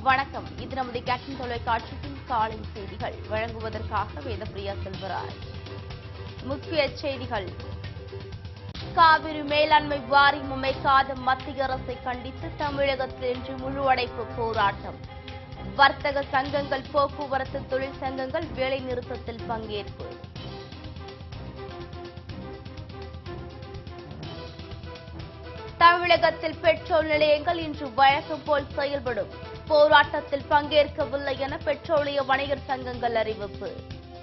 வணக்கம் இது நமது கேட்டன் தொலைக்காட்சியின் காலை செய்திகள் வழங்குவதற்காக வேதப்பிரியா செல்வராஜ் முக்கிய செய்திகள் காவிரி மேலாண்மை வாரியம் அமைக்காத மத்திய அரசை கண்டித்து தமிழகத்தில் இன்று முழு அடைப்பு போராட்டம் வர்த்தக சங்கங்கள் போக்குவரத்து தொழிற்சங்கங்கள் வேலைநிறுத்தத்தில் பங்கேற்பு தமிழகத்தில் பெட்ரோல் நிலையங்கள் இன்று வழக்கம் போல் செயல்படும் போராட்டத்தில் பங்கேற்கவில்லை என பெட்ரோலிய வணிகர் சங்கங்கள் அறிவிப்பு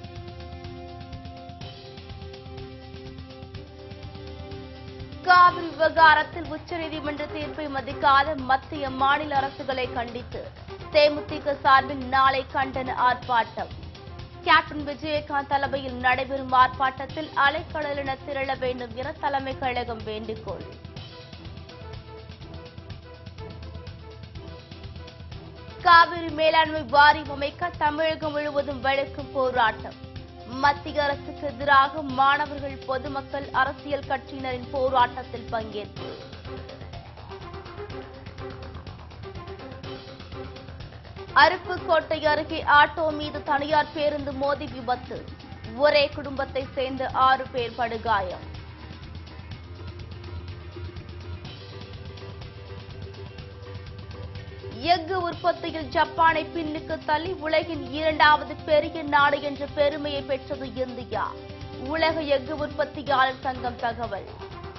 காவிரி விவகாரத்தில் உச்சநீதிமன்ற தீர்ப்பை மதிக்காத மத்திய மாநில அரசுகளை கண்டித்து தேமுதிக சார்பில் நாளை கண்டன ஆர்ப்பாட்டம் கேப்டன் விஜயகாந்த் தலைமையில் நடைபெறும் ஆர்ப்பாட்டத்தில் அலைக்கடலின திரள வேண்டும் என தலைமை கழகம் வேண்டுகோள் காவிரி மேலாண்மை வாரியம் அமைக்க தமிழகம் முழுவதும் வழக்கும் போராட்டம் மத்திய அரசுக்கு எதிராக மாணவர்கள் பொதுமக்கள் அரசியல் கட்சியினரின் போராட்டத்தில் பங்கேற்பு அருப்புக்கோட்டை அருகே ஆட்டோ மீது தனியார் பேருந்து மோதி விபத்து ஒரே குடும்பத்தை சேர்ந்த ஆறு பேர் படுகாயம் எஃகு உற்பத்தியில் ஜப்பானை பின்னுக்கு தள்ளி உலகின் இரண்டாவது பெரிய நாடு என்ற பெருமையை பெற்றது இந்தியா உலக எஃகு உற்பத்தியாளர் சங்கம் தகவல்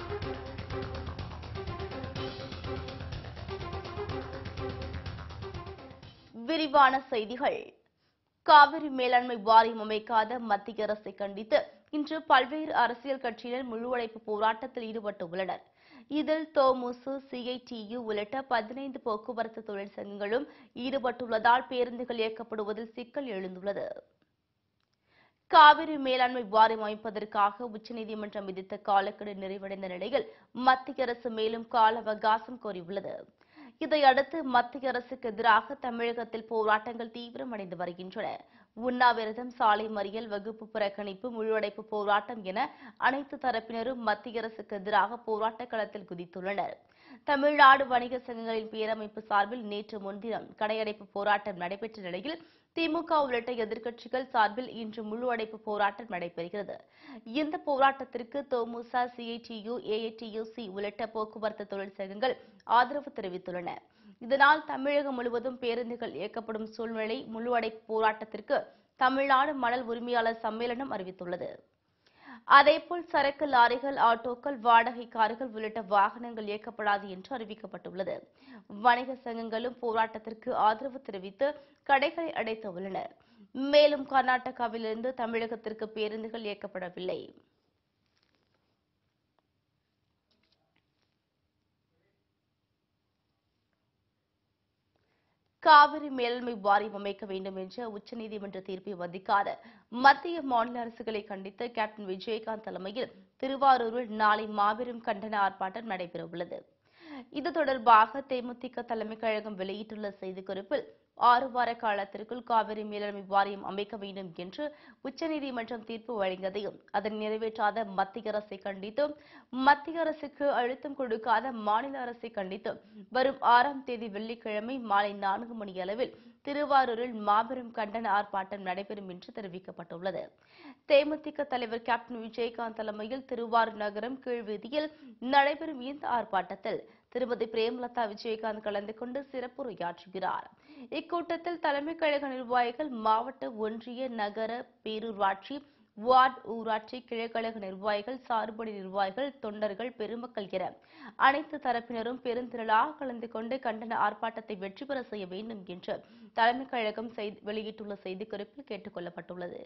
விரிவான செய்திகள் காவிரி மேலாண்மை வாரியம் அமைக்காத மத்திய அரசை கண்டித்து இன்று பல்வேறு அரசியல் கட்சியினர் முழு அடைப்பு போராட்டத்தில் ஈடுபட்டுள்ளனர் இதில் தோமுசு சிஐடியு உள்ளிட்ட பதினைந்து போக்குவரத்து தொழிற்சங்கங்களும் ஈடுபட்டுள்ளதால் பேருந்துகள் இயக்கப்படுவதில் சிக்கல் எழுந்துள்ளது காவிரி மேலாண்மை வாரியம் அமைப்பதற்காக உச்சநீதிமன்றம் விதித்த காலக்கெடு நிறைவடைந்த நிலையில் மத்திய அரசு மேலும் கால அவகாசம் கோரியுள்ளது இதையடுத்து மத்திய அரசுக்கு எதிராக தமிழகத்தில் போராட்டங்கள் தீவிரமடைந்து வருகின்றன உண்ணாவிரதம் சாலை மறியல் வகுப்பு புறக்கணிப்பு முழுஅடைப்பு போராட்டம் என அனைத்து தரப்பினரும் மத்திய அரசுக்கு எதிராக போராட்ட களத்தில் குதித்துள்ளனர் தமிழ்நாடு வணிக சங்கங்களின் பேரமைப்பு சார்பில் நேற்று முன்தினம் கடையடைப்பு போராட்டம் நடைபெற்ற நிலையில் திமுக உள்ளிட்ட எதிர்க்கட்சிகள் சார்பில் இன்று முழு அடைப்பு போராட்டம் நடைபெறுகிறது இந்த போராட்டத்திற்கு தொமுச சிஐடியு ஏஐடியுசி உள்ளிட்ட போக்குவரத்து தொழிற்சங்கங்கள் ஆதரவு தெரிவித்துள்ளன இதனால் தமிழகம் முழுவதும் பேருந்துகள் இயக்கப்படும் சூழ்நிலை முழு அடைப்பு போராட்டத்திற்கு தமிழ்நாடு மணல் உரிமையாளர் சம்மேளனம் அறிவித்துள்ளது அதேபோல் சரக்கு லாரிகள் ஆட்டோக்கள் வாடகை கார்கள் உள்ளிட்ட வாகனங்கள் இயக்கப்படாது என்று அறிவிக்கப்பட்டுள்ளது வணிக சங்கங்களும் போராட்டத்திற்கு ஆதரவு தெரிவித்து கடைகளை அடைத்துள்ளனர் மேலும் கர்நாடகாவிலிருந்து தமிழகத்திற்கு பேருந்துகள் இயக்கப்படவில்லை காவிரி மேலாண்மை வாரியம் அமைக்க வேண்டும் என்ற உச்சநீதிமன்ற தீர்ப்பை மதிக்காத மத்திய மாநில அரசுகளை கண்டித்து கேப்டன் விஜயகாந்த் தலைமையில் திருவாரூரில் நாளை மாபெரும் கண்டன ஆர்ப்பாட்டம் நடைபெறவுள்ளது இது தொடர்பாக தேமுதிக தலைமை கழகம் வெளியிட்டுள்ள செய்திக்குறிப்பில் ஆறு வார காலத்திற்குள் காவிரி மேலாண்மை வாரியம் அமைக்க வேண்டும் என்று உச்சநீதிமன்றம் தீர்ப்பு வழங்கியதையும் அதை நிறைவேற்றாத மத்திய அரசை கண்டித்தும் மத்திய அரசுக்கு அழுத்தம் கொடுக்காத மாநில அரசை கண்டித்தும் வரும் ஆறாம் தேதி வெள்ளிக்கிழமை மாலை நான்கு மணி அளவில் திருவாரூரில் மாபெரும் கண்டன ஆர்ப்பாட்டம் நடைபெறும் என்று தெரிவிக்கப்பட்டுள்ளது தேமுதிக தலைவர் கேப்டன் விஜயகாந்த் தலைமையில் திருவாரூர் நகரம் கீழ்வீதியில் நடைபெறும் இந்த ஆர்ப்பாட்டத்தில் திருமதி பிரேமலதா விஜயகாந்த் கலந்து கொண்டு சிறப்புரையாற்றுகிறார் இக்கூட்டத்தில் தலைமை கழக நிர்வாகிகள் மாவட்ட ஒன்றிய நகர பேரூராட்சி வார்டு ஊராட்சி கிழக்கழக நிர்வாகிகள் சார்பணி நிர்வாகிகள் தொண்டர்கள் பெருமக்கள் என அனைத்து தரப்பினரும் பெருந்திரளாக கலந்து கொண்டு கண்டன ஆர்ப்பாட்டத்தை வெற்றி பெற செய்ய வேண்டும் என்று தலைமை கழகம் செய்தி- வெளியிட்டுள்ள செய்திக்குறிப்பில் கேட்டுக் கொள்ளப்பட்டுள்ளது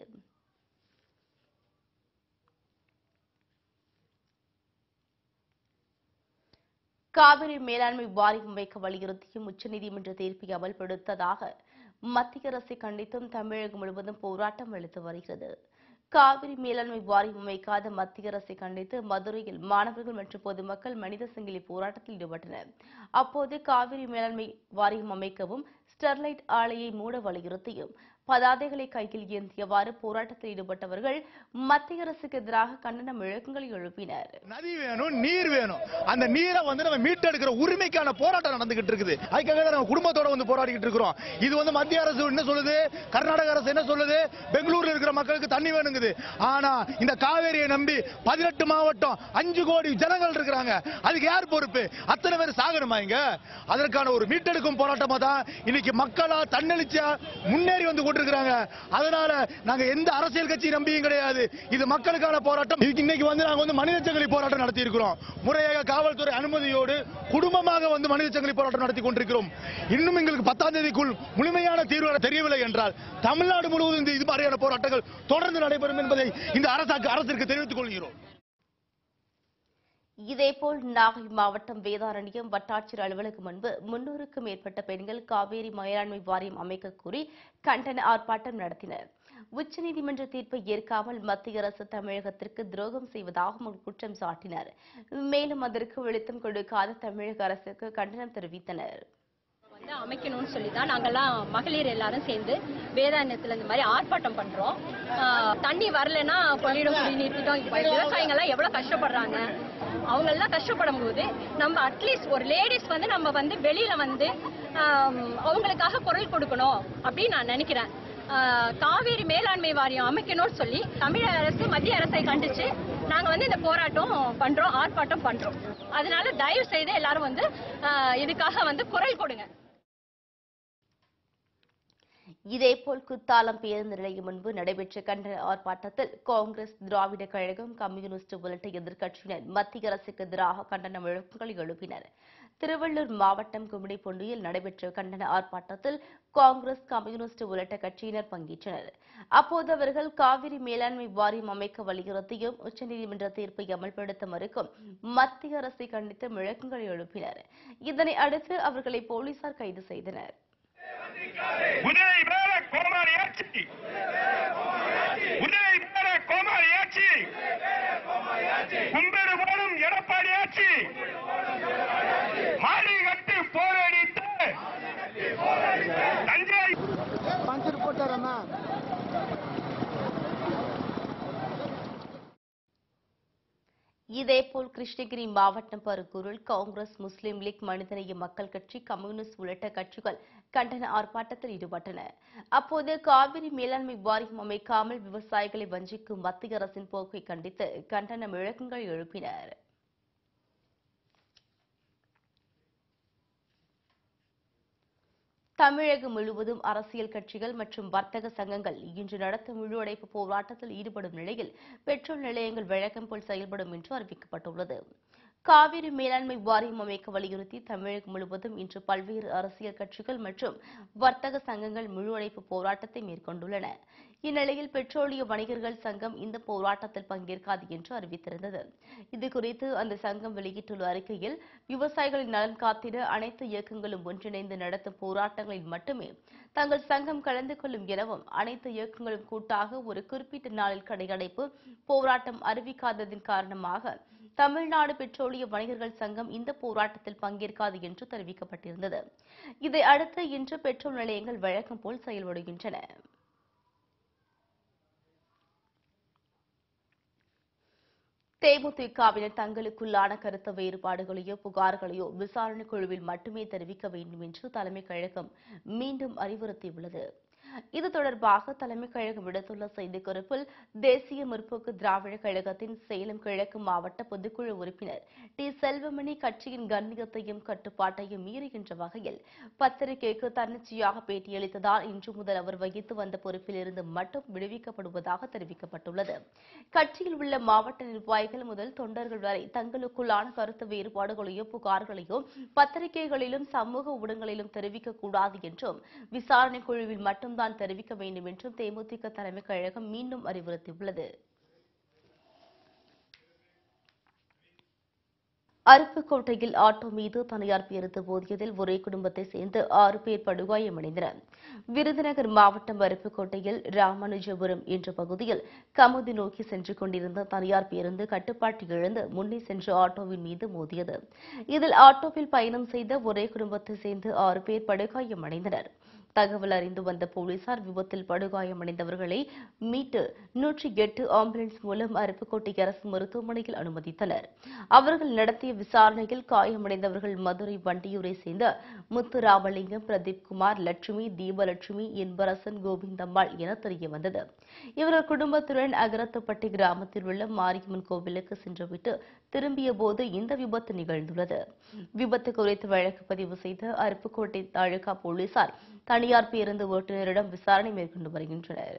காவிரி மேலாண்மை வாரியம் அமைக்க வலியுறுத்தியும் உச்சநீதிமன்ற தீர்ப்பை அமல்படுத்ததாக மத்திய அரசை கண்டித்தும் தமிழகம் முழுவதும் போராட்டம் அளித்து வருகிறது காவிரி மேலாண்மை வாரியம் அமைக்காத மத்திய அரசை கண்டித்து மதுரையில் மாணவர்கள் மற்றும் பொதுமக்கள் மனித சங்கிலி போராட்டத்தில் ஈடுபட்டனர் அப்போது காவிரி மேலாண்மை வாரியம் அமைக்கவும் ஸ்டெர்லைட் ஆலையை மூட வலியுறுத்தியும் பதாதைகளை கையில் ஏந்தியவாறு போராட்டத்தில் ஈடுபட்டவர்கள் மத்திய அரசுக்கு எதிராக கண்டன முழக்கங்களை எழுப்பினர் நதி வேணும் நீர் வேணும் அந்த நீரை வந்து நம்ம மீட்டெடுக்கிற உரிமைக்கான போராட்டம் நடந்துகிட்டு இருக்குது அதுக்காக தான் நம்ம குடும்பத்தோட வந்து போராடிக்கிட்டு இருக்கிறோம் இது வந்து மத்திய அரசு என்ன சொல்லுது கர்நாடக அரசு என்ன சொல்லுது பெங்களூர்ல இருக்கிற மக்களுக்கு தண்ணி வேணுங்குது ஆனா இந்த காவேரியை நம்பி பதினெட்டு மாவட்டம் அஞ்சு கோடி ஜனங்கள் இருக்கிறாங்க அதுக்கு யார் பொறுப்பு அத்தனை பேர் சாகணுமா இங்க அதற்கான ஒரு மீட்டெடுக்கும் போராட்டமா தான் இன்னைக்கு மக்களா தன்னெழுச்சியா முன்னேறி வந்து கொண்டிருக்கிறாங்க அதனால நாங்க எந்த அரசியல் கட்சி நம்பியும் கிடையாது இது மக்களுக்கான போராட்டம் இதுக்கு இன்னைக்கு வந்து நாங்க வந்து மனித சங்கிலி போராட்டம் நடத்தி இருக்கிறோம் முறையாக காவல்துறை அனுமதியோடு குடும்பமாக வந்து மனித சங்கிலி போராட்டம் நடத்தி கொண்டிருக்கிறோம் இன்னும் எங்களுக்கு பத்தாம் தேதிக்குள் முழுமையான தீர்வு தெரியவில்லை என்றால் தமிழ்நாடு முழுவதும் இந்த இது மாதிரியான போராட்டங்கள் தொடர்ந்து நடைபெறும் என்பதை இந்த அரசாக்கு அரசிற்கு தெரிவித்துக் கொள்கிறோம் இதேபோல் நாகை மாவட்டம் வேதாரண்யம் வட்டாட்சியர் அலுவலகம் முன்பு முன்னூறுக்கும் மேற்பட்ட பெண்கள் காவேரி மேலாண்மை வாரியம் அமைக்க கோரி கண்டன ஆர்ப்பாட்டம் நடத்தினர் உச்சநீதிமன்ற தீர்ப்பை ஏற்காமல் மத்திய அரசு தமிழகத்திற்கு துரோகம் செய்வதாகவும் அவர் குற்றம் சாட்டினர் மேலும் அதற்கு வெளித்தம் கொடுக்காத தமிழக அரசுக்கு கண்டனம் தெரிவித்தனர் வந்து அமைக்கணும்னு சொல்லி தான் நாங்கெல்லாம் மகளிர் எல்லாரும் சேர்ந்து வேதாந்தத்துல இந்த மாதிரி ஆர்ப்பாட்டம் பண்றோம் ஆஹ் தண்ணி வரலைன்னா கொள்ளிடம் குடிநீர் திட்டம் இப்ப விவசாயிகள்லாம் எவ்வளவு கஷ்டப்படுறாங்க அவங்க எல்லாம் கஷ்டப்படும் போது நம்ம அட்லீஸ்ட் ஒரு லேடிஸ் வந்து நம்ம வந்து வெளியில வந்து ஆம், அவங்களுக்காக குரல் கொடுக்கணும் அப்படின்னு நான் நினைக்கிறேன் ஆஹ் காவேரி மேலாண்மை வாரியம் அமைக்கணும்னு சொல்லி தமிழக அரசு மத்திய அரசை கண்டிச்சு நாங்க வந்து இந்த போராட்டம் பண்றோம் ஆர்ப்பாட்டம் பண்றோம் அதனால தயவு செய்து எல்லாரும் வந்து ஆஹ் இதுக்காக வந்து குரல் கொடுங்க இதேபோல் குத்தாலம் பேருந்து நிலையம் முன்பு நடைபெற்ற கண்டன ஆர்ப்பாட்டத்தில் காங்கிரஸ் திராவிட கழகம் கம்யூனிஸ்ட் உள்ளிட்ட எதிர்க்கட்சியினர் மத்திய அரசுக்கு எதிராக கண்டன முழக்கங்களை எழுப்பினர் திருவள்ளூர் மாவட்டம் கும்மிடிப்பூண்டியில் நடைபெற்ற கண்டன ஆர்ப்பாட்டத்தில் காங்கிரஸ் கம்யூனிஸ்ட் உள்ளிட்ட கட்சியினர் பங்கேற்றனர் அப்போது அவர்கள் காவிரி மேலாண்மை வாரியம் அமைக்க வலியுறுத்தியும் உச்சநீதிமன்ற தீர்ப்பை அமல்படுத்த மறுக்கும் மத்திய அரசை கண்டித்து முழக்கங்களை எழுப்பினர் இதனை அடுத்து அவர்களை போலீசார் கைது செய்தனர் உதய் மேல கோமாரி ஆட்சி உதய் மேல கோமாரி ஆட்சி கும்பிடு போடும் எடப்பாடி ஆட்சி மாடி கட்டி போராடிட்டு தஞ்சை பஞ்சர் போட்டாரம்மா இதேபோல் கிருஷ்ணகிரி மாவட்டம் பருக்கூரில் காங்கிரஸ் முஸ்லிம் லீக் மனிதநேய மக்கள் கட்சி கம்யூனிஸ்ட் உள்ளிட்ட கட்சிகள் கண்டன ஆர்ப்பாட்டத்தில் ஈடுபட்டன அப்போது காவிரி மேலாண்மை வாரியம் அமைக்காமல் விவசாயிகளை வஞ்சிக்கும் மத்திய அரசின் போக்கை கண்டித்து கண்டன முழக்கங்கள் எழுப்பினர் தமிழகம் முழுவதும் அரசியல் கட்சிகள் மற்றும் வர்த்தக சங்கங்கள் இன்று நடத்தும் முழு அடைப்பு போராட்டத்தில் ஈடுபடும் நிலையில் பெட்ரோல் நிலையங்கள் வழக்கம் போல் செயல்படும் என்று அறிவிக்கப்பட்டுள்ளது காவிரி மேலாண்மை வாரியம் அமைக்க வலியுறுத்தி தமிழகம் முழுவதும் இன்று பல்வேறு அரசியல் கட்சிகள் மற்றும் வர்த்தக சங்கங்கள் முழு அடைப்பு போராட்டத்தை மேற்கொண்டுள்ளன இந்நிலையில் பெட்ரோலிய வணிகர்கள் சங்கம் இந்த போராட்டத்தில் பங்கேற்காது என்று அறிவித்திருந்தது இதுகுறித்து அந்த சங்கம் வெளியிட்டுள்ள அறிக்கையில் விவசாயிகளின் நலன் காத்திட அனைத்து இயக்கங்களும் ஒன்றிணைந்து நடத்தும் போராட்டங்களில் மட்டுமே தங்கள் சங்கம் கலந்து கொள்ளும் எனவும் அனைத்து இயக்கங்களும் கூட்டாக ஒரு குறிப்பிட்ட நாளில் கடையடைப்பு போராட்டம் அறிவிக்காததின் காரணமாக தமிழ்நாடு பெட்ரோலிய வணிகர்கள் சங்கம் இந்த போராட்டத்தில் பங்கேற்காது என்று தெரிவிக்கப்பட்டிருந்தது இதை அடுத்து இன்று பெட்ரோல் நிலையங்கள் வழக்கம் போல் செயல்படுகின்றன தேமுதிகவினர் தங்களுக்குள்ளான கருத்து வேறுபாடுகளையோ புகார்களையோ விசாரணை குழுவில் மட்டுமே தெரிவிக்க வேண்டும் என்று தலைமைக் கழகம் மீண்டும் அறிவுறுத்தியுள்ளது இது தொடர்பாக தலைமைக் கழகம் விடுத்துள்ள செய்திக்குறிப்பில் தேசிய முற்போக்கு திராவிட கழகத்தின் சேலம் கிழக்கு மாவட்ட பொதுக்குழு உறுப்பினர் டி செல்வமணி கட்சியின் கண்ணியத்தையும் கட்டுப்பாட்டையும் மீறுகின்ற வகையில் பத்திரிகைக்கு தன்னிச்சையாக பேட்டியளித்ததால் இன்று முதல் அவர் வகித்து வந்த பொறுப்பில் இருந்து மட்டும் விடுவிக்கப்படுவதாக தெரிவிக்கப்பட்டுள்ளது கட்சியில் உள்ள மாவட்ட நிர்வாகிகள் முதல் தொண்டர்கள் வரை தங்களுக்குள்ளான கருத்து வேறுபாடுகளையோ புகார்களையோ பத்திரிகைகளிலும் சமூக ஊடகங்களிலும் தெரிவிக்கக்கூடாது என்றும் விசாரணை குழுவில் மட்டும்தான் தெரிவிக்க வேண்டும் என்றும் தேமுதிக தலைமைக் கழகம் மீண்டும் அறிவுறுத்தியுள்ளது அருப்புக்கோட்டையில் ஆட்டோ மீது தனியார் பேருந்து மோதியதில் ஒரே குடும்பத்தைச் சேர்ந்து ஆறு பேர் படுகாயமடைந்தனர் விருதுநகர் மாவட்டம் அருப்புக்கோட்டையில் ராமானுஜபுரம் என்ற பகுதியில் கமுதி நோக்கி சென்று கொண்டிருந்த தனியார் பேருந்து கட்டுப்பாட்டு இழந்து முன்னே சென்ற ஆட்டோவின் மீது மோதியது இதில் ஆட்டோவில் பயணம் செய்த ஒரே குடும்பத்தைச் சேர்ந்து ஆறு பேர் படுகாயமடைந்தனர் தகவல் அறிந்து வந்த போலீசார் விபத்தில் படுகாயமடைந்தவர்களை மீட்டு நூற்றி எட்டு ஆம்புலன்ஸ் மூலம் அருப்புக்கோட்டை அரசு மருத்துவமனையில் அனுமதித்தனர் அவர்கள் நடத்திய விசாரணையில் காயமடைந்தவர்கள் மதுரை வண்டியூரை சேர்ந்த முத்துராமலிங்கம் பிரதீப் குமார் லட்சுமி தீபலட்சுமி என்பரசன் கோவிந்தம்மாள் என தெரிய வந்தது இவர்கள் குடும்பத்துடன் அகரத்துப்பட்டி கிராமத்தில் உள்ள மாரியம்மன் கோவிலுக்கு சென்றுவிட்டு திரும்பிய போது இந்த விபத்து நிகழ்ந்துள்ளது விபத்து குறித்து வழக்கு பதிவு செய்த அருப்புக்கோட்டை தாலுகா போலீசார் தனியார் பேருந்து ஓட்டுநரிடம் விசாரணை மேற்கொண்டு வருகின்றனர்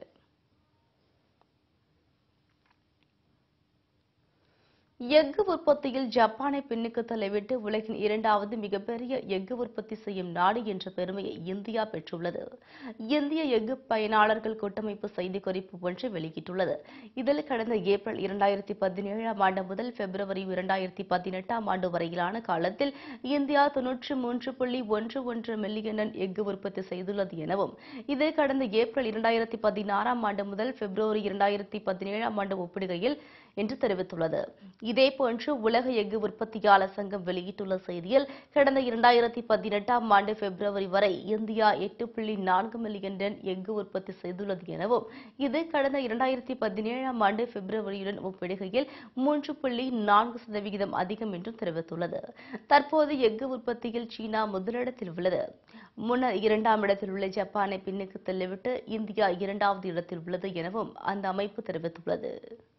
எஃகு உற்பத்தியில் ஜப்பானை பின்னுக்கு தள்ளிவிட்டு உலகின் இரண்டாவது மிகப்பெரிய எஃகு உற்பத்தி செய்யும் நாடு என்ற பெருமையை இந்தியா பெற்றுள்ளது இந்திய எஃகு பயனாளர்கள் கூட்டமைப்பு செய்திக்குறிப்பு ஒன்று வெளியிட்டுள்ளது இதில் கடந்த ஏப்ரல் இரண்டாயிரத்தி பதினேழாம் ஆண்டு முதல் பிப்ரவரி இரண்டாயிரத்தி பதினெட்டாம் ஆண்டு வரையிலான காலத்தில் இந்தியா தொன்னூற்றி மூன்று புள்ளி ஒன்று ஒன்று மில்லியன் டன் எஃகு உற்பத்தி செய்துள்ளது எனவும் இது கடந்த ஏப்ரல் இரண்டாயிரத்தி பதினாறாம் ஆண்டு முதல் பிப்ரவரி இரண்டாயிரத்தி பதினேழாம் ஆண்டு ஒப்பிடுகையில் என்று தெரிவித்துள்ளது இதேபோன்று உலக எஃகு உற்பத்தியாளர் சங்கம் வெளியிட்டுள்ள செய்தியில் கடந்த இரண்டாயிரத்தி பதினெட்டாம் ஆண்டு பிப்ரவரி வரை இந்தியா எட்டு புள்ளி நான்கு மில்லியன் டன் எஃகு உற்பத்தி செய்துள்ளது எனவும் இது கடந்த இரண்டாயிரத்தி பதினேழாம் ஆண்டு பிப்ரவரியுடன் ஒப்பிடுகையில் மூன்று புள்ளி நான்கு சதவிகிதம் அதிகம் என்றும் தெரிவித்துள்ளது தற்போது எஃகு உற்பத்தியில் சீனா முதலிடத்தில் உள்ளது முன்னர் இரண்டாம் இடத்தில் உள்ள ஜப்பானை பின்னுக்கு தள்ளிவிட்டு இந்தியா இரண்டாவது இடத்தில் உள்ளது எனவும் அந்த அமைப்பு தெரிவித்துள்ளது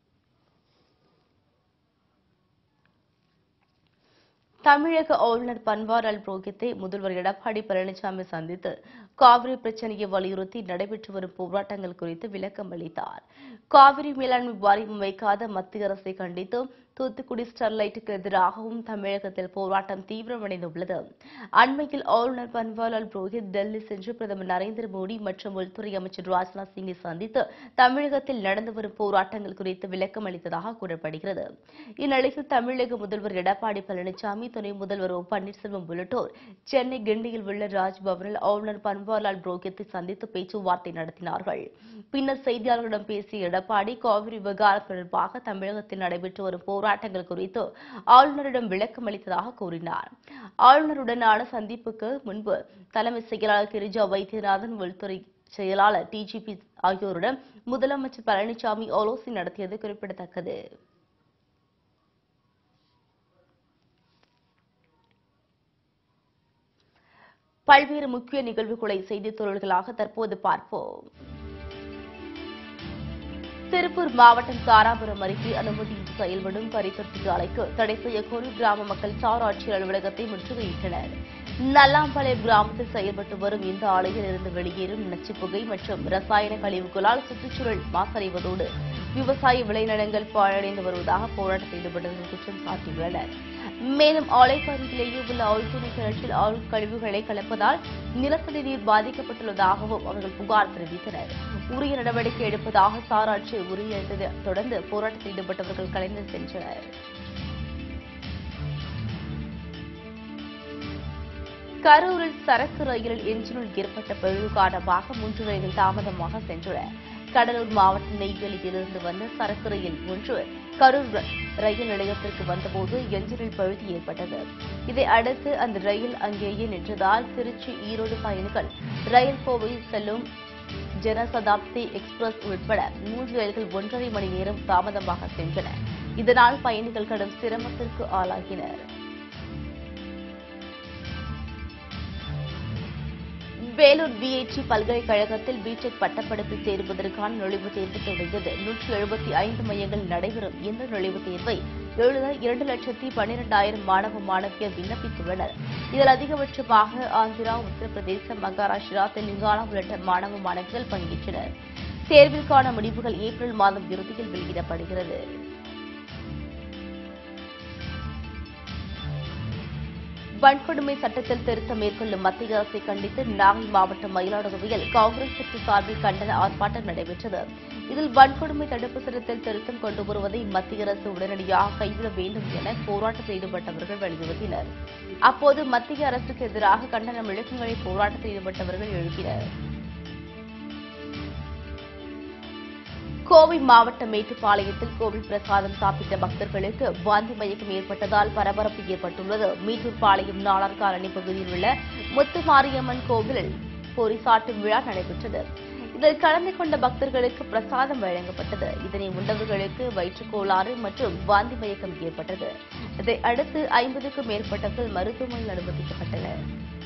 தமிழக ஆளுநர் பன்வாரிலால் புரோஹித்தை முதல்வர் எடப்பாடி பழனிசாமி சந்தித்து காவிரி பிரச்சனையை வலியுறுத்தி நடைபெற்று வரும் போராட்டங்கள் குறித்து விளக்கம் அளித்தார் காவிரி மேலாண்மை வாரியம் வைக்காத மத்திய அரசை கண்டித்து தூத்துக்குடி ஸ்டெர்லைட்டுக்கு எதிராகவும் தமிழகத்தில் போராட்டம் தீவிரமடைந்துள்ளது அண்மையில் ஆளுநர் பன்வாரிலால் புரோஹித் டெல்லி சென்று பிரதமர் நரேந்திர மோடி மற்றும் உள்துறை அமைச்சர் ராஜ்நாத் சிங்கை சந்தித்து தமிழகத்தில் நடந்து வரும் போராட்டங்கள் குறித்து விளக்கம் அளித்ததாக கூறப்படுகிறது இந்நிலையில் தமிழக முதல்வர் எடப்பாடி பழனிசாமி துணை முதல்வர் ஓ பன்னீர்செல்வம் உள்ளிட்டோர் சென்னை கிண்டியில் உள்ள ராஜ்பவனில் ஆளுநர் பன்வாரிலால் புரோஹித்தை சந்தித்து பேச்சுவார்த்தை நடத்தினார்கள் பின்னர் செய்தியாளர்களிடம் பேசிய எடப்பாடி காவிரி விவகாரம் தொடர்பாக தமிழகத்தில் நடைபெற்று வரும் போராட்டங்கள் குறித்து ஆளுநரிடம் விளக்கம் அளித்ததாக கூறினார் ஆளுநருடனான சந்திப்புக்கு முன்பு தலைமை செயலாளர் கிரிஜா வைத்தியநாதன் உள்துறை செயலாளர் டிஜிபி ஆகியோருடன் முதலமைச்சர் பழனிசாமி ஆலோசனை நடத்தியது குறிப்பிடத்தக்கது பல்வேறு முக்கிய நிகழ்வுகளை செய்தித் தொழில்களாக தற்போது பார்ப்போம் திருப்பூர் மாவட்டம் தாராபுரம் அருகே அனுமதியின்றி செயல்படும் கரிக்கட்டு ஆலைக்கு தடை செய்யக்கோரி கிராம மக்கள் சார் ஆட்சியர் அலுவலகத்தை முற்றுகையிட்டனர் நல்லாம்பாளையம் கிராமத்தில் செயல்பட்டு வரும் இந்த ஆலையில் இருந்து வெளியேறும் நச்சுப் புகை மற்றும் ரசாயன கழிவுகளால் சுற்றுச்சூழல் மாசடைவதோடு விவசாய விளைநிலங்கள் பாழடைந்து வருவதாக போராட்டத்தில் ஈடுபட்டவர்கள் குற்றம் சாட்டியுள்ளனர் மேலும் ஆலைப்பகுதியிலேயே உள்ள ஆழ்துணை கிணற்றில் ஆள் கழிவுகளை கலப்பதால் நிலத்தடி நீர் பாதிக்கப்பட்டுள்ளதாகவும் அவர்கள் புகார் தெரிவித்தனர் உரிய நடவடிக்கை எடுப்பதாக சார் ஆட்சியர் உறுதியளித்ததை தொடர்ந்து போராட்டத்தில் ஈடுபட்டவர்கள் கலைந்து சென்றனர் கரூரில் சரக்கு ரயிலில் எஞ்சினுள் ஏற்பட்ட பழுது காரணமாக மூன்று ரயில்கள் தாமதமாக சென்றன கடலூர் மாவட்டம் நெய்வேலியிலிருந்து வந்த சரக்கு ரயில் ஒன்று கரூர் ர- ரயில் நிலையத்திற்கு வந்தபோது எஞ்சினில் பழுது ஏற்பட்டது இதை அடுத்து அந்த ரயில் அங்கேயே நின்றதால் திருச்சி ஈரோடு பயணிகள் ரயில் கோவை செல்லும் ஜனசதாப்தி எக்ஸ்பிரஸ் உட்பட மூன்று ரயில்கள் ஒன்றரை மணி நேரம் தாமதமாக சென்றன இதனால் பயணிகள் கடும் சிரமத்திற்கு ஆளாகினர் வேலூர் விஐடி பல்கலைக்கழகத்தில் பிடெக் பட்டப்படிப்பில் சேருவதற்கான நுழைவுத் தேர்வு தொடங்கியது நூற்றி எழுபத்தி ஐந்து மையங்கள் நடைபெறும் இந்த நுழைவுத் தேர்வை எழுத இரண்டு லட்சத்தி பன்னிரண்டாயிரம் மாணவ மாணவியர் விண்ணப்பித்துள்ளனர் இதில் அதிகபட்சமாக ஆந்திரா உத்தரப்பிரதேசம் மகாராஷ்டிரா தெலுங்கானா உள்ளிட்ட மாணவ மாணவிகள் பங்கேற்றனர் தேர்விற்கான முடிவுகள் ஏப்ரல் மாதம் இறுதியில் வெளியிடப்படுகிறது வன்கொடுமை சட்டத்தில் திருத்தம் மேற்கொள்ளும் மத்திய அரசை கண்டித்து நாகை மாவட்டம் மயிலாடுதுறையில் காங்கிரஸ் கட்சி சார்பில் கண்டன ஆர்ப்பாட்டம் நடைபெற்றது இதில் வன்கொடுமை தடுப்பு சட்டத்தில் திருத்தம் கொண்டு வருவதை மத்திய அரசு உடனடியாக கைவிட வேண்டும் என போராட்டத்தில் ஈடுபட்டவர்கள் வலியுறுத்தினர் அப்போது மத்திய அரசுக்கு எதிராக கண்டன முழக்கங்களை போராட்டத்தில் ஈடுபட்டவர்கள் எழுப்பினர் கோவை மாவட்டம் மேட்டுப்பாளையத்தில் கோவில் பிரசாதம் சாப்பிட்ட பக்தர்களுக்கு வாந்தி மயக்கம் ஏற்பட்டதால் பரபரப்பு ஏற்பட்டுள்ளது மீட்டூர்பாளையம் நாளார் காலனி பகுதியில் உள்ள முத்துமாரியம்மன் கோவிலில் பொறி சாட்டும் விழா நடைபெற்றது இதில் கலந்து கொண்ட பக்தர்களுக்கு பிரசாதம் வழங்கப்பட்டது இதனை உண்டவர்களுக்கு வயிற்றுக்கோளாறு மற்றும் வாந்தி மயக்கம் ஏற்பட்டது இதை அடுத்து ஐம்பதுக்கும் மேற்பட்டவர்கள் மருத்துவமனையில் அனுமதிக்கப்பட்டனர்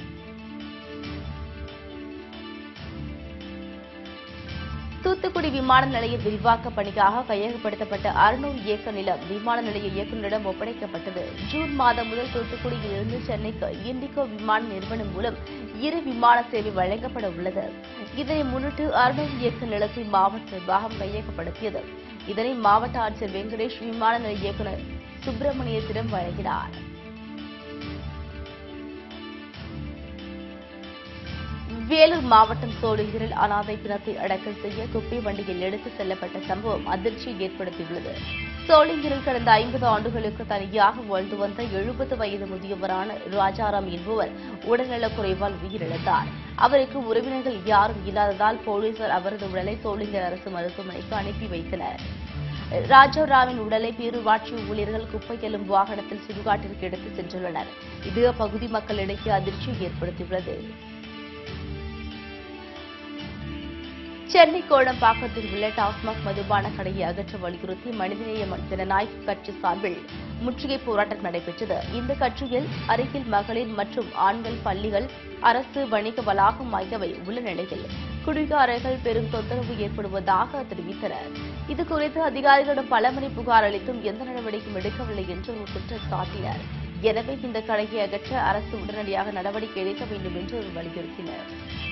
தூத்துக்குடி விமான நிலைய விரிவாக்க பணிக்காக கையகப்படுத்தப்பட்ட அறுநூறு ஏக்கர் நிலம் விமான நிலைய இயக்குநரிடம் ஒப்படைக்கப்பட்டது ஜூன் மாதம் முதல் தூத்துக்குடியில் இருந்து சென்னைக்கு இண்டிகோ விமான நிறுவனம் மூலம் இரு விமான சேவை வழங்கப்பட உள்ளது இதனை முன்னிட்டு அறுநூறு ஏக்கர் நிலத்தை மாவட்ட நிர்வாகம் கையகப்படுத்தியது இதனை மாவட்ட ஆட்சியர் வெங்கடேஷ் விமான நிலைய இயக்குநர் சுப்பிரமணியத்திடம் வழங்கினார் வேலூர் மாவட்டம் சோளிங்கரில் அனாதை பிணத்தை அடக்கல் செய்ய குப்பை வண்டியில் எடுத்து செல்லப்பட்ட சம்பவம் அதிர்ச்சியை ஏற்படுத்தியுள்ளது சோளிங்கரில் கடந்த ஐம்பது ஆண்டுகளுக்கு தனியாக வாழ்ந்து வந்த எழுபது வயது முதியவரான ராஜாராம் என்பவர் உடல்நலக் குறைவால் உயிரிழந்தார் அவருக்கு உறவினர்கள் யாரும் இல்லாததால் போலீசார் அவரது உடலை சோளிங்கர் அரசு மருத்துவமனைக்கு அனுப்பி வைத்தனர் ராஜாராமின் உடலை பேரூராட்சி ஊழியர்கள் குப்பை எல்லும் வாகனத்தில் சுடுகாட்டிற்கு எடுத்து சென்றுள்ளனர் இது அப்பகுதி மக்களிடையே அதிர்ச்சியை ஏற்படுத்தியுள்ளது சென்னை கோடம்பாக்கத்தில் உள்ள டாஸ்மாக் மதுபான கடையை அகற்ற வலியுறுத்தி மனிதநேய ஜனநாயக கட்சி சார்பில் முற்றுகை போராட்டம் நடைபெற்றது இந்த கட்சியில் அருகில் மகளிர் மற்றும் ஆண்கள் பள்ளிகள் அரசு வணிக வளாகம் ஆகியவை உள்ள நிலையில் குடிகாரர்கள் பெரும் தொந்தரவு ஏற்படுவதாக தெரிவித்தனர் இதுகுறித்து அதிகாரிகளிடம் பலமுறை புகார் அளித்தும் எந்த நடவடிக்கையும் எடுக்கவில்லை என்று ஒரு குற்றம் சாட்டினர் எனவே இந்த கடையை அகற்ற அரசு உடனடியாக நடவடிக்கை எடுக்க வேண்டும் என்று அவர் வலியுறுத்தினர்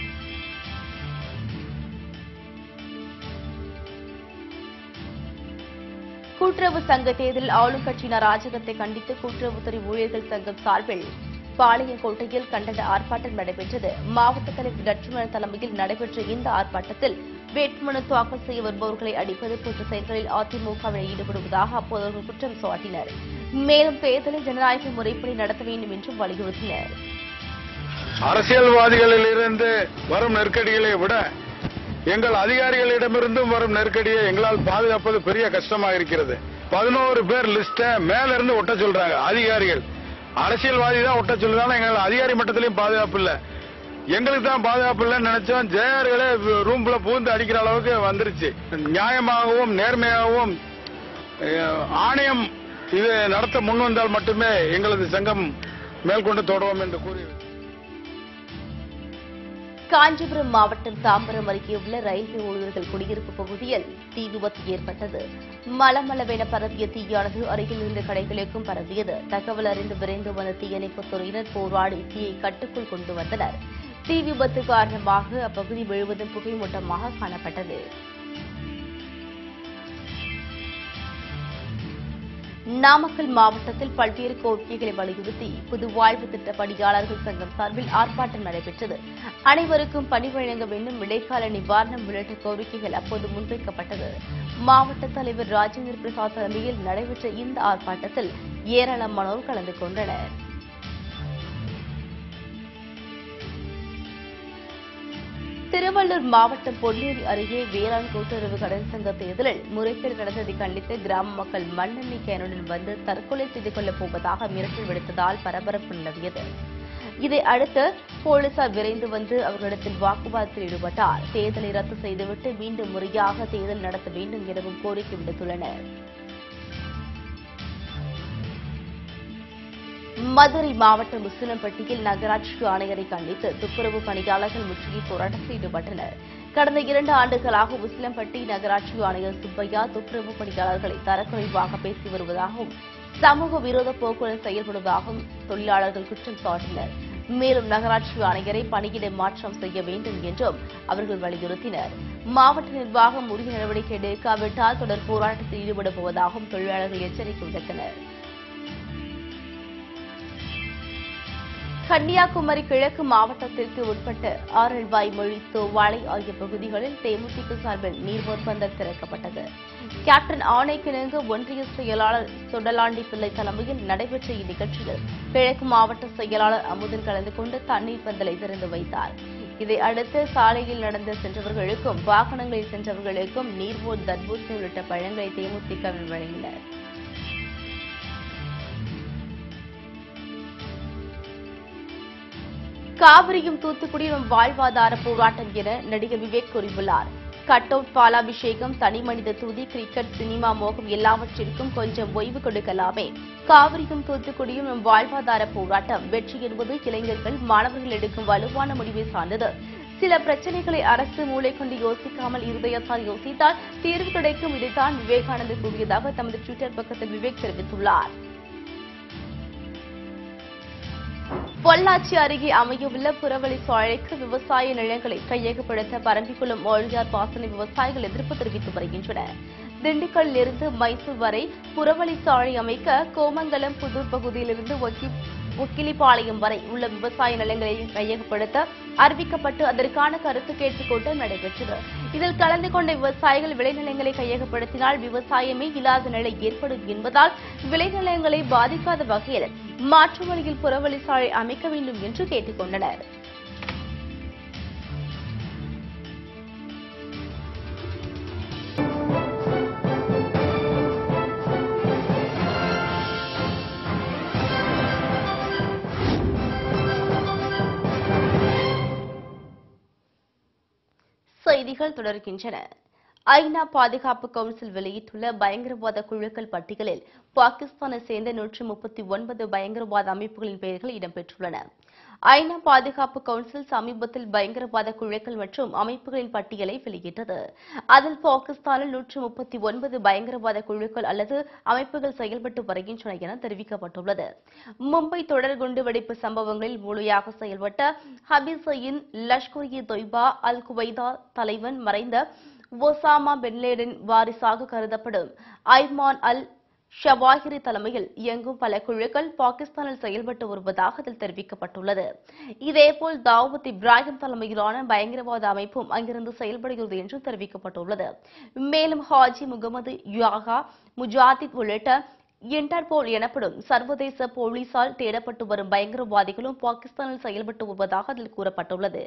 கூட்டுறவு சங்க தேர்தலில் ஆளும் கட்சியினர் அராஜகத்தை கண்டித்து கூட்டுறவுத்துறை ஊழியர்கள் சங்கம் சார்பில் பாளையங்கோட்டையில் கண்டன ஆர்ப்பாட்டம் நடைபெற்றது மாவட்ட தலைவர் லட்சுமணன் தலைமையில் நடைபெற்ற இந்த ஆர்ப்பாட்டத்தில் வேட்புமனு தாக்கல் செய்ய வருபவர்களை அடிப்பது போன்ற செயல்களில் அதிமுகவினர் ஈடுபடுவதாக அப்போது அவர்கள் குற்றம் சாட்டினர் மேலும் தேர்தலை ஜனநாயக முறைப்படி நடத்த வேண்டும் என்றும் வலியுறுத்தினர் அரசியல்வாதிகளில் இருந்து வரும் நெருக்கடிகளை விட எங்கள் அதிகாரிகளிடமிருந்தும் வரும் நெருக்கடியை எங்களால் பாதுகாப்பது பெரிய கஷ்டமா இருக்கிறது பதினோரு பேர் லிஸ்ட மேல இருந்து ஒட்ட சொல்றாங்க அதிகாரிகள் அரசியல்வாதி தான் ஒட்ட சொல்றாங்க எங்கள் அதிகாரி மட்டத்திலையும் பாதுகாப்பு இல்ல எங்களுக்கு தான் பாதுகாப்பு இல்லைன்னு நினைச்சோம் ஜெயார்களே ரூம்ல பூந்து அடிக்கிற அளவுக்கு வந்துருச்சு நியாயமாகவும் நேர்மையாகவும் அஹ், ஆணையம் இது நடத்த முன் வந்தால் மட்டுமே எங்களது சங்கம் மேற்கொண்டு தொடரும் என்று கூறி காஞ்சிபுரம் மாவட்டம் தாம்பரம் அருகே உள்ள ரயில்வே ஊழியர்கள் குடியிருப்பு பகுதியில் தீ விபத்து ஏற்பட்டது மலமளவென பரவிய தீயானது அருகில் இருந்த கடைகளுக்கும் பரவியது தகவல் அறிந்து விரைந்து வந்த தீயணைப்புத் துறையினர் போராடி தீயை கட்டுக்குள் கொண்டு வந்தனர் தீ விபத்து காரணமாக அப்பகுதி முழுவதும் புகைமூட்டமாக காணப்பட்டது நாமக்கல் மாவட்டத்தில் பல்வேறு கோரிக்கைகளை வலியுறுத்தி புது வாழ்வு திட்ட பணியாளர்கள் சங்கம் சார்பில் ஆர்ப்பாட்டம் நடைபெற்றது அனைவருக்கும் பணி வழங்க வேண்டும் இடைக்கால நிவாரணம் உள்ளிட்ட கோரிக்கைகள் அப்போது முன்வைக்கப்பட்டது மாவட்ட தலைவர் ராஜேந்திர பிரசாத் தலைமையில் நடைபெற்ற இந்த ஆர்ப்பாட்டத்தில் ஏராளமானோர் கலந்து கொண்டனர் திருவள்ளூர் மாவட்டம் பொன்னேரி அருகே வேளாண் கூட்டுறவு கடன் சங்க தேர்தலில் முறைகேடு நடந்ததை கண்டித்து கிராம மக்கள் மண்ணெண்ணெய் கேனுடன் வந்து தற்கொலை செய்து கொள்ளப் போவதாக மிரட்டல் விடுத்ததால் பரபரப்பு நிலவியது இதை அடுத்து போலீசார் விரைந்து வந்து அவர்களிடத்தில் வாக்குவாதத்தில் ஈடுபட்டார் தேர்தலை ரத்து செய்துவிட்டு மீண்டும் முறையாக தேர்தல் நடத்த வேண்டும் எனவும் கோரிக்கை விடுத்துள்ளனர் மதுரை மாவட்டம் உசிலம்பட்டியில் நகராட்சி ஆணையரை கண்டித்து துப்புரவு பணியாளர்கள் முற்றுகை போராட்டத்தில் ஈடுபட்டனர் கடந்த இரண்டு ஆண்டுகளாக உசிலம்பட்டி நகராட்சி ஆணையர் சுப்பையா துப்புரவு பணியாளர்களை தரக்குறைவாக பேசி வருவதாகவும் சமூக விரோத போக்குடன் செயல்படுவதாகவும் தொழிலாளர்கள் குற்றம் சாட்டினர் மேலும் நகராட்சி ஆணையரை பணியிட மாற்றம் செய்ய வேண்டும் என்றும் அவர்கள் வலியுறுத்தினர் மாவட்ட நிர்வாகம் உரிய நடவடிக்கை எடுக்காவிட்டால் தொடர் போராட்டத்தில் ஈடுபடப் போவதாகவும் தொழிலாளர்கள் எச்சரிக்கை விடுத்தனர் கன்னியாகுமரி கிழக்கு மாவட்டத்திற்கு உட்பட்ட ஆரல்வாய் மொழி தோவாளை ஆகிய பகுதிகளில் தேமுதிக சார்பில் நீர் ஒப்பந்தம் திறக்கப்பட்டது கேப்டன் ஆணைக்கிணங்க ஒன்றிய செயலாளர் சுடலாண்டி பிள்ளை தலைமையில் நடைபெற்ற இந்நிகழ்ச்சியில் கிழக்கு மாவட்ட செயலாளர் அமுதன் கலந்து கொண்டு தண்ணீர் பந்தலை திறந்து வைத்தார் இதை அடுத்து சாலையில் நடந்து சென்றவர்களுக்கும் வாகனங்களில் சென்றவர்களுக்கும் நீர்மோர் தர்பூசணி உள்ளிட்ட பழங்களை தேமுதிகவினர் வழங்கினர் காவிரியும் தூத்துக்குடியும் வாழ்வாதார போராட்டம் என நடிகர் விவேக் கூறியுள்ளார் கட் அவுட் பாலாபிஷேகம் தனி மனித துதி கிரிக்கெட் சினிமா மோகம் எல்லாவற்றிற்கும் கொஞ்சம் ஓய்வு கொடுக்கலாமே காவிரியும் தூத்துக்குடியும் நம் வாழ்வாதார போராட்டம் வெற்றி என்பது இளைஞர்கள் மாணவர்கள் எடுக்கும் வலுவான முடிவை சார்ந்தது சில பிரச்சனைகளை அரசு மூளை கொண்டு யோசிக்காமல் இருதயத்தால் யோசித்தால் தீர்வு கிடைக்கும் இதைத்தான் விவேகானந்தர் கூறியதாக தமது ட்விட்டர் பக்கத்தில் விவேக் தெரிவித்துள்ளார் பொள்ளாச்சி அருகே அமையவுள்ள புறவழி சாலைக்கு விவசாய நிலங்களை கையகப்படுத்த பரம்பிக்குளம் மொழியார் பாசன விவசாயிகள் எதிர்ப்பு தெரிவித்து வருகின்றனர் திண்டுக்கல்லில் இருந்து மைசூர் வரை புறவழி சாலை அமைக்க கோமங்கலம் புதூர் பகுதியிலிருந்து ஒக்கி- ஒக்கிலிப்பாளையம் வரை உள்ள விவசாய நிலங்களை கையகப்படுத்த அறிவிக்கப்பட்டு அதற்கான கருத்து கேட்புக் கூட்டம் நடைபெற்றது இதில் கலந்து கொண்ட விவசாயிகள் விளைநிலங்களை கையகப்படுத்தினால் விவசாயமே இல்லாத நிலை ஏற்படும் என்பதால் விளைநிலங்களை பாதிக்காத வகையில் மாற்று வழியில் புறவழி சாலை அமைக்க வேண்டும் என்று கேட்டுக் கொண்டனர் செய்திகள் தொடர்கின்றன ஐநா பாதுகாப்பு கவுன்சில் வெளியிட்டுள்ள பயங்கரவாத குழுக்கள் பட்டியலில் பாகிஸ்தானை சேர்ந்த நூற்று முப்பத்தி ஒன்பது பயங்கரவாத அமைப்புகளின் பெயர்கள் இடம்பெற்றுள்ளன ஐநா பாதுகாப்பு கவுன்சில் சமீபத்தில் பயங்கரவாத குழுக்கள் மற்றும் அமைப்புகளின் பட்டியலை வெளியிட்டது அதில் பாகிஸ்தானில் நூற்று முப்பத்தி ஒன்பது பயங்கரவாத குழுக்கள் அல்லது அமைப்புகள் செயல்பட்டு வருகின்றன என தெரிவிக்கப்பட்டுள்ளது மும்பை தொடர் குண்டுவெடிப்பு சம்பவங்களில் முழுமையாக செயல்பட்ட ஹபீசையின் லஷ்கர் இ தொய்பா அல் குவைதா தலைவன் மறைந்த ஒசாமா பின்லேடன் வாரிசாக கருதப்படும் ஐமான் அல் ஷவாஹிரி தலைமையில் இயங்கும் பல குழுக்கள் பாகிஸ்தானில் செயல்பட்டு வருவதாக அதில் தெரிவிக்கப்பட்டுள்ளது இதேபோல் தாவூத் இப்ராஹிம் தலைமையிலான பயங்கரவாத அமைப்பும் அங்கிருந்து செயல்படுகிறது என்று தெரிவிக்கப்பட்டுள்ளது மேலும் ஹாஜி முகமது யாகா முஜாதித் உள்ளிட்ட இன்டர்போல் எனப்படும் சர்வதேச போலீசால் தேடப்பட்டு வரும் பயங்கரவாதிகளும் பாகிஸ்தானில் செயல்பட்டு வருவதாக அதில் கூறப்பட்டுள்ளது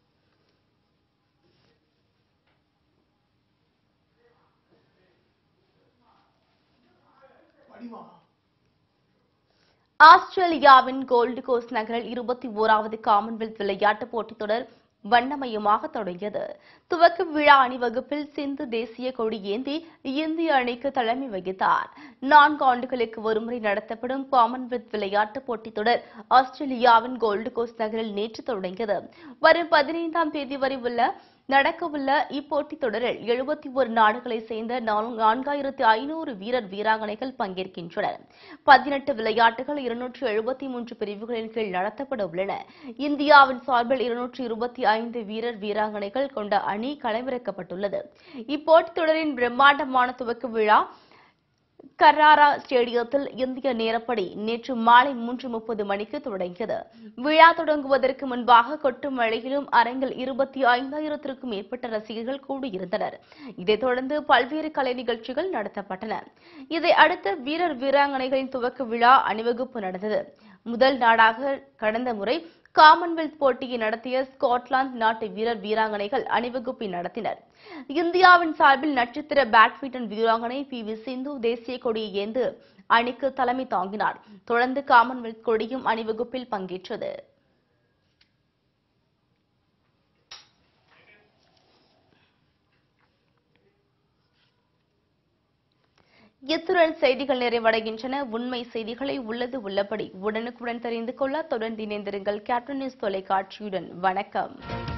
ஆஸ்திரேலியாவின் கோல்டு கோஸ்ட் நகரில் இருபத்தி ஓராவது காமன்வெல்த் விளையாட்டுப் போட்டித் தொடர் வண்ணமயமாக தொடங்கியது துவக்க விழா அணிவகுப்பில் சிந்து தேசிய கொடி ஏந்தி இந்திய அணிக்கு தலைமை வகித்தார் நான்கு ஆண்டுகளுக்கு ஒருமுறை நடத்தப்படும் காமன்வெல்த் விளையாட்டுப் போட்டித் தொடர் ஆஸ்திரேலியாவின் கோல்டு கோஸ்ட் நகரில் நேற்று தொடங்கியது வரும் பதினைந்தாம் தேதி வரை உள்ள நடக்கவுள்ள இப்போட்டித் தொடரில் எழுபத்தி ஒரு நாடுகளைச் சேர்ந்த நான்காயிரத்து ஐநூறு வீரர் வீராங்கனைகள் பங்கேற்கின்றனர் பதினெட்டு விளையாட்டுகள் இருநூற்று எழுபத்தி மூன்று பிரிவுகளின் கீழ் நடத்தப்பட உள்ளன இந்தியாவின் சார்பில் இருநூற்று இருபத்தி ஐந்து வீரர் வீராங்கனைகள் கொண்ட அணி களமிறக்கப்பட்டுள்ளது இப்போட்டித் தொடரின் பிரம்மாண்டமான துவக்க விழா கர்ராரா ஸ்டேடியத்தில் இந்திய நேரப்படி நேற்று மாலை மூன்று முப்பது மணிக்கு தொடங்கியது விழா தொடங்குவதற்கு முன்பாக கொட்டும் மழையிலும் அரங்கில் இருபத்தி ஐந்தாயிரத்திற்கும் மேற்பட்ட ரசிகர்கள் கூடியிருந்தனர் இதைத் தொடர்ந்து பல்வேறு கலை நிகழ்ச்சிகள் நடத்தப்பட்டன இதை அடுத்து வீரர் வீராங்கனைகளின் துவக்க விழா அணிவகுப்பு நடந்தது முதல் நாடாக கடந்த முறை காமன்வெல்த் போட்டியை நடத்திய ஸ்காட்லாந்து நாட்டு வீரர் வீராங்கனைகள் அணிவகுப்பை நடத்தினர் இந்தியாவின் சார்பில் நட்சத்திர பேட்மிண்டன் வீராங்கனை பி வி சிந்து தேசிய கொடியை ஏந்து அணிக்கு தலைமை தாங்கினார் தொடர்ந்து காமன்வெல்த் கொடியும் அணிவகுப்பில் பங்கேற்றது இத்துடன் செய்திகள் நிறைவடைகின்றன உண்மை செய்திகளை உள்ளது உள்ளபடி உடனுக்குடன் தெரிந்து கொள்ள தொடர்ந்து இணைந்திருங்கள் கேப்டன் நியூஸ் தொலைக்காட்சியுடன் வணக்கம்